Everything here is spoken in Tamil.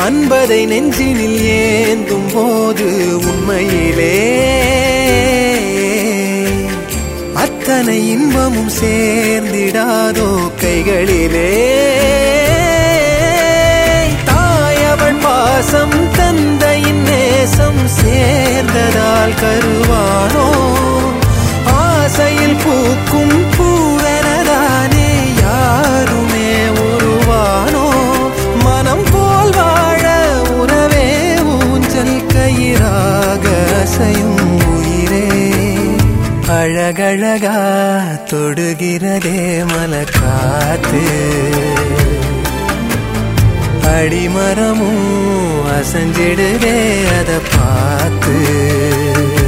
அன்பதை நெஞ்சினில் ஏந்தும் போது உண்மையிலே அத்தனை இன்பமும் சேர்ந்திடாதோ கைகளிலே தாயவள் பாசம் தந்தையின் நேசம் சேர்ந்ததால் கருவானோ ஆசையில் பூக்கும் பூவெனதானே யாருமே உருவானோ மனம் போல் வாழ உறவே ஊஞ்சல் கயிறாக அசையும் உயிரே அழகழகா தொடுகிறதே மலக்காத்து அடிமரமும் அசஞ்சிடுதே அத பார்த்து